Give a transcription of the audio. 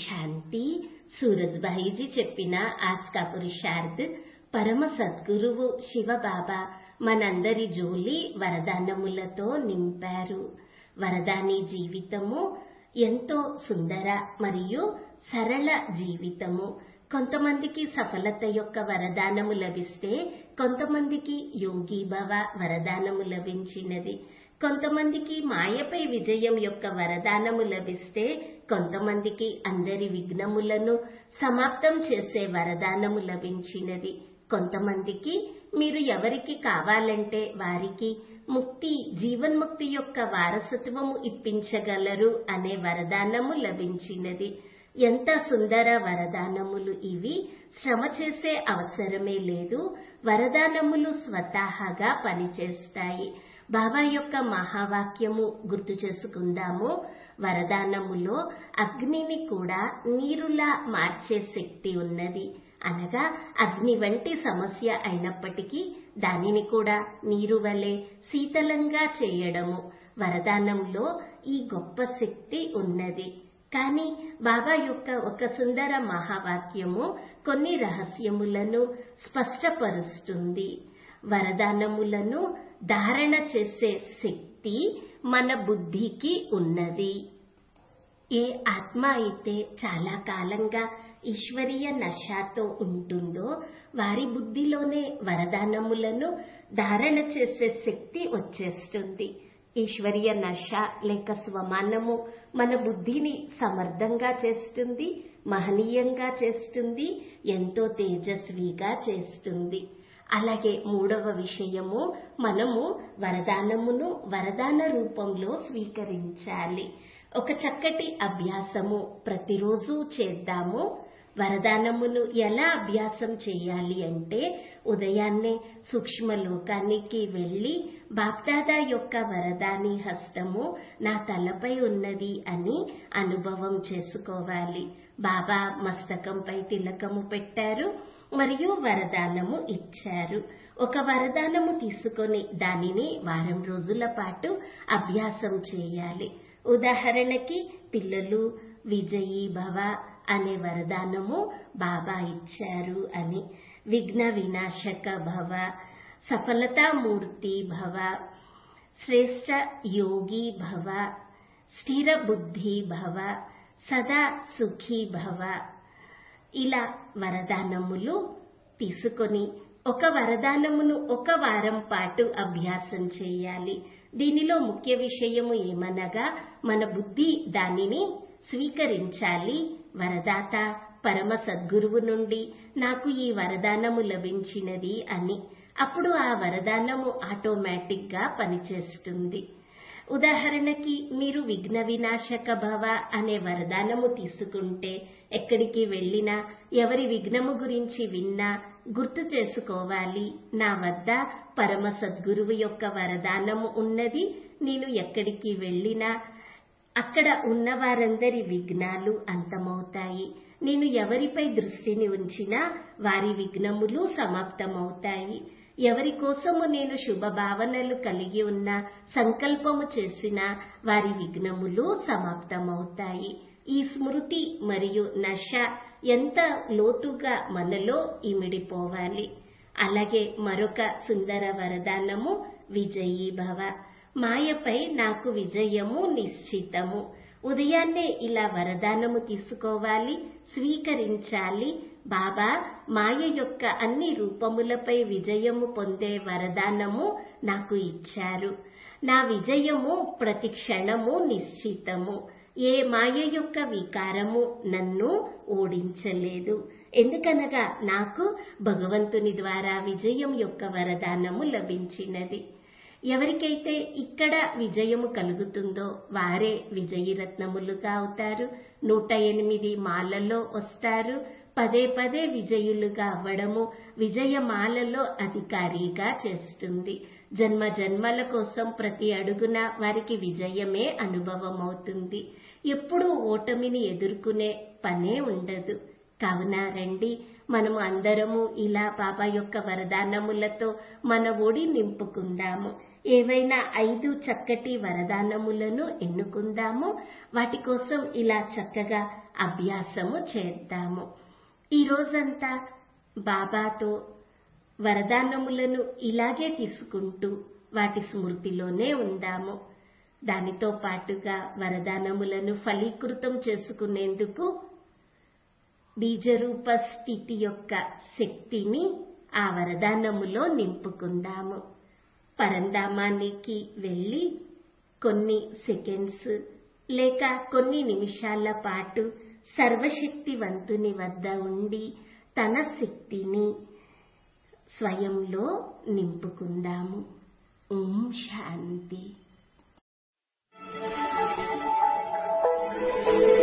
శాంతి సూరజ్భాయిజీ చెప్పిన ఆస్కా పురుషార్థ్ పరమ సద్గురువు శివబాబా మనందరి జోలి వరదానములతో నింపారు వరదాని జీవితము ఎంతో సుందర మరియు సరళ జీవితము కొంతమందికి సఫలత యొక్క వరదానము లభిస్తే కొంతమందికి యోగీభవ వరదానము లభించినది కొంతమందికి మాయపై విజయం యొక్క వరదానము లభిస్తే కొంతమందికి అందరి విఘ్నములను సమాప్తం చేసే వరదానము లభించినది కొంతమందికి మీరు ఎవరికి కావాలంటే వారికి ముక్తి జీవన్ముక్తి యొక్క వారసత్వము ఇప్పించగలరు అనే వరదానము లభించినది ఎంత సుందర వరదానములు ఇవి శ్రమ చేసే అవసరమే లేదు వరదానములు స్వతహాగా పనిచేస్తాయి బాబా యొక్క మహావాక్యము గుర్తు చేసుకుందాము వరదానములో అగ్నిని కూడా నీరులా మార్చే శక్తి ఉన్నది అనగా అగ్ని వంటి సమస్య అయినప్పటికీ దానిని కూడా నీరు వలె శీతలంగా చేయడము వరదానంలో ఈ గొప్ప శక్తి ఉన్నది కానీ బాబా యొక్క ఒక సుందర మహావాక్యము కొన్ని రహస్యములను స్పష్టపరుస్తుంది వరదానములను ధారణ చేసే శక్తి మన బుద్ధికి ఉన్నది ఏ ఆత్మ అయితే చాలా కాలంగా ఈశ్వరీయ నశాతో ఉంటుందో వారి బుద్ధిలోనే వరదానములను ధారణ చేసే శక్తి వచ్చేస్తుంది ఈశ్వరీయ నశ లేక స్వమానము మన బుద్ధిని సమర్థంగా చేస్తుంది మహనీయంగా చేస్తుంది ఎంతో తేజస్విగా చేస్తుంది అలాగే మూడవ విషయము మనము వరదానమును వరదాన రూపంలో స్వీకరించాలి ఒక చక్కటి అభ్యాసము ప్రతిరోజు చేద్దాము వరదానమును ఎలా అభ్యాసం చేయాలి అంటే ఉదయాన్నే సూక్ష్మ లోకానికి వెళ్లి బాప్దాదా యొక్క వరదాని హస్తము నా తలపై ఉన్నది అని అనుభవం చేసుకోవాలి బాబా మస్తకంపై తిలకము పెట్టారు మరియు వరదానము ఇచ్చారు ఒక వరదానము తీసుకొని దానిని వారం రోజుల పాటు అభ్యాసం చేయాలి ఉదాహరణకి పిల్లలు విజయీ భవ అనే వరదానము బాబా ఇచ్చారు అని విఘ్న వినాశక భవ సఫలతామూర్తి భవ శ్రేష్ట యోగి భవ స్థిర బుద్ధి భవ సదా సుఖీ భవ ఇలా వరదానములు తీసుకొని ఒక వరదానమును ఒక వారం పాటు అభ్యాసం చేయాలి దీనిలో ముఖ్య విషయము ఏమనగా మన బుద్ధి దానిని స్వీకరించాలి వరదాత పరమ సద్గురువు నుండి నాకు ఈ వరదానము లభించినది అని అప్పుడు ఆ వరదానము ఆటోమేటిక్ గా పనిచేస్తుంది ఉదాహరణకి మీరు విఘ్న వినాశక భవ అనే వరదానము తీసుకుంటే ఎక్కడికి వెళ్ళినా ఎవరి విఘ్నము గురించి విన్నా గుర్తు చేసుకోవాలి నా వద్ద పరమ సద్గురువు యొక్క వరదానము ఉన్నది నేను ఎక్కడికి వెళ్ళినా అక్కడ ఉన్న వారందరి విఘ్నాలు అంతమవుతాయి నేను ఎవరిపై దృష్టిని ఉంచినా వారి విఘ్నములు సమాప్తమవుతాయి ఎవరి కోసము నేను శుభ భావనలు కలిగి ఉన్న సంకల్పము చేసిన వారి విఘ్నములు సమాప్తమవుతాయి ఈ స్మృతి మరియు నశ ఎంత లోతుగా మనలో ఇమిడిపోవాలి అలాగే మరొక సుందర వరదానము విజయీ భవ మాయపై నాకు విజయము నిశ్చితము ఉదయాన్నే ఇలా వరదానము తీసుకోవాలి స్వీకరించాలి బాబా మాయ యొక్క అన్ని రూపములపై విజయము పొందే వరదానము నాకు ఇచ్చారు నా విజయము ప్రతి క్షణము నిశ్చితము ఏ మాయ యొక్క వికారము నన్ను ఓడించలేదు ఎందుకనగా నాకు భగవంతుని ద్వారా విజయం యొక్క వరదానము లభించినది ఎవరికైతే ఇక్కడ విజయము కలుగుతుందో వారే విజయరత్నములుగా అవుతారు నూట ఎనిమిది మాలలో వస్తారు పదే పదే విజయులుగా అవ్వడము విజయమాలలో అధికారిగా చేస్తుంది జన్మ జన్మల కోసం ప్రతి అడుగున వారికి విజయమే అనుభవం అవుతుంది ఎప్పుడూ ఓటమిని ఎదుర్కొనే పనే ఉండదు కావున రండి మనము అందరము ఇలా బాబా యొక్క వరదానములతో మన ఒడి నింపుకుందాము ఏవైనా ఐదు చక్కటి వరదానములను ఎన్నుకుందాము వాటి కోసం ఇలా చక్కగా అభ్యాసము చేద్దాము ఈ రోజంతా బాబాతో వరదానములను ఇలాగే తీసుకుంటూ వాటి స్మృతిలోనే ఉందాము దానితో పాటుగా వరదానములను ఫలీకృతం చేసుకునేందుకు బీజరూప స్థితి యొక్క శక్తిని ఆ వరదానములో నింపుకుందాము పరంధామానికి వెళ్ళి కొన్ని సెకండ్స్ లేక కొన్ని నిమిషాల పాటు సర్వశక్తివంతుని వద్ద ఉండి తన శక్తిని స్వయంలో నింపుకుందాము ఓం శాంతి